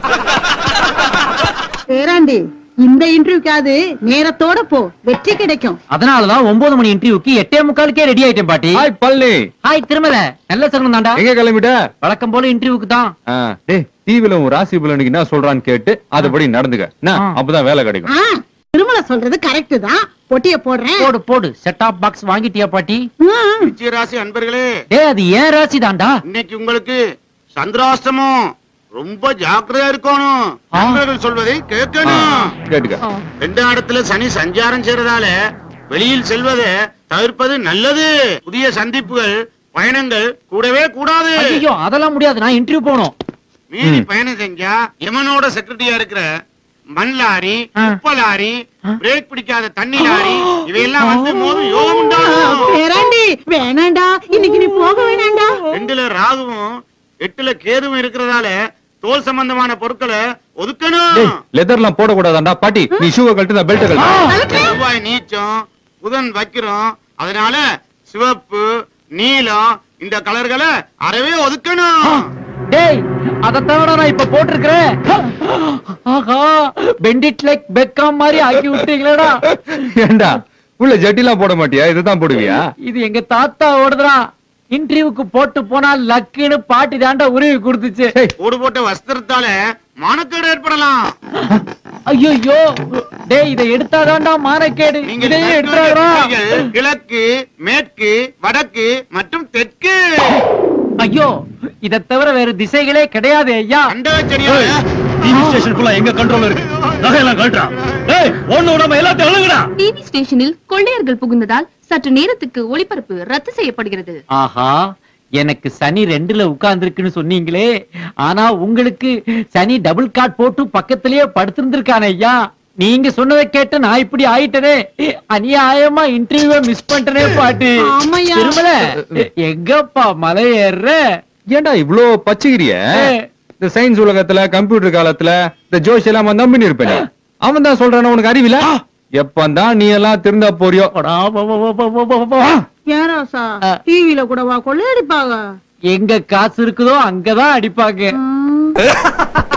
பேராண்டி இந்த இன்டர்வியூக்காவது நேரத்தோட போ வெற்றி கிடைக்கும் அதனாலதான் ஒன்பது மணி இன்டர்வியூக்கு எட்டே முக்காலுக்கே ரெடி ஆயிட்டேன் பாட்டி ஹாய் பள்ளி ஹாய் திருமல நல்ல சகுனம் தாண்டா எங்க கிளம்பிட்ட வழக்கம் போல இன்டர்வியூக்கு தான் ஆ, டேய் டிவில உன் ராசி பலனுக்கு என்ன சொல்றான்னு கேட்டு அதுபடி நடந்துக்க என்ன? ஆ. அப்பதான் வேலை கிடைக்கும் ஆ, திருமலை சொல்றது கரெக்ட் தான் பொட்டிய போடுறேன் போடு போடு செட் ஆப் பாக்ஸ் வாங்கிட்டியா பாட்டி ம். விஜயராசி அன்பர்களே டேய் அது ஏன் ராசி தாண்டா இன்னைக்கு உங்களுக்கு சந்திராஷ்டமம் ரொம்ப ஜாக்கிரதையா இருக்கணும் ஆ. நண்பர்கள் சொல்வதை ஆ, கேட்கணும் கேட்டுக்க ரெண்டாம் இடத்துல சனி சஞ்சாரம் செய்யறதால வெளியில் செல்வதை தவிர்ப்பது நல்லது புதிய சந்திப்புகள் பயணங்கள் கூடவே கூடாது ஐயோ அதெல்லாம் முடியாது நான் இன்டர்வியூ போகணும் மீறி ம். பயணம் செஞ்சா யமனோட செக்ரட்டரியா இருக்கிற மண் லாரி ஆ. உப்ப லாரி ஆ. பிரேக் பிடிக்காத தண்ணி லாரி இவையெல்லாம் வந்து மோதும் யோகம் உண்டாகும் பேராண்டி வேணாண்டா இன்னைக்கு நீ போக வேணாண்டா ரெண்டுல ராகுவும் எட்டுல கேதுவும் இருக்கிறதால தோல் சம்பந்தமான பொருட்களை ஒதுக்கணும் டேய் லெதர்லாம் போடக்கூடாதாண்டா பாட்டி நீ ஷூவை கழட்டு நான் பெல்ட் கழட்டு செவ்வாய் நீச்சம் புதன் வைக்கிறோம் அதனால சிவப்பு நீலம் இந்த கலர்களை அறவே ஒதுக்கணும் டேய் அத தவிர நான் இப்ப போட்டிருக்கிறேன் ஆஹா பெண்டிட் லைக் பெக்காம் மாதிரி ஆக்கி விட்டீங்களேடா ஏண்டா உள்ள ஜட்டிலாம் போட மாட்டியா இதுதான் போடுவியா இது எங்க தாத்தா ஓடுதுடா இன்டர்வியூக்கு போட்டு போனா லக்குன்னு பாட்டி தாண்டா உருவி கொடுத்துச்சு ஓடு போட்ட வஸ்திரத்தால மானக்கேடு ஏற்படலாம் ஐயோ டேய் இதை எடுத்தாதான்டா மானக்கேடு நீங்க இதையே நடக்க வேண்டிய எடுத்தாடா திசைகள் கிழக்கு மேற்கு வடக்கு மற்றும் தெற்கு ஐயோ இத தவிர வேற திசைகளே கிடையாது ஐயா கண்டக செடியோட டிவி ஸ்டேஷனுக்குள்ள எங்க கண்ட்ரோல் இருக்கு நகையெல்லாம் கழட்டா ஏய் ஒண்ணு விடாம எல்லாத்தையும் அழுகுடா டிவி ஸ்டேஷனில் கொள்ளையர்கள் புகுந்ததால் சற்று நேரத்துக்கு ஒளிபரப்பு ரத்து செய்யப்படுகிறது ஆஹா எனக்கு சனி ரெண்டுல உட்கார்ந்துருக்குன்னு சொன்னீங்களே ஆனா உங்களுக்கு சனி டபுள் காட் போட்டு பக்கத்திலேயே படுத்திருந்திருக்கானே ஐயா நீங்க சொன்னதை கேட்டு நான் இப்படி ஆயிட்டனே அநியாயமா இன்டர்வியூ மிஸ் பண்ணிட்டனே பாட்டு ஆமாய்யா. திருமல எங்கப்பா மலை ஏறுற ஏண்டா இவ்ளோ பச்சைகிரிய ஏய். இந்த சயின்ஸ் உலகத்துல கம்ப்யூட்டர் காலத்துல இந்த ஜோஷ் எல்லாம் அவன் நம்பி இருப்பேன் அவன் தான் சொல்றான உனக்கு அறிவில எப்பந்தான் நீ எல்லாம் திருந்தா போறியோ போடா, போ, போ, போ, போ, போ, போ. ஏன் ராசா ஆ. டிவில கூட வா கொள்ளையடிப்பாங்க எங்க காசு இருக்குதோ அங்கதான் அடிப்பாங்க ம்.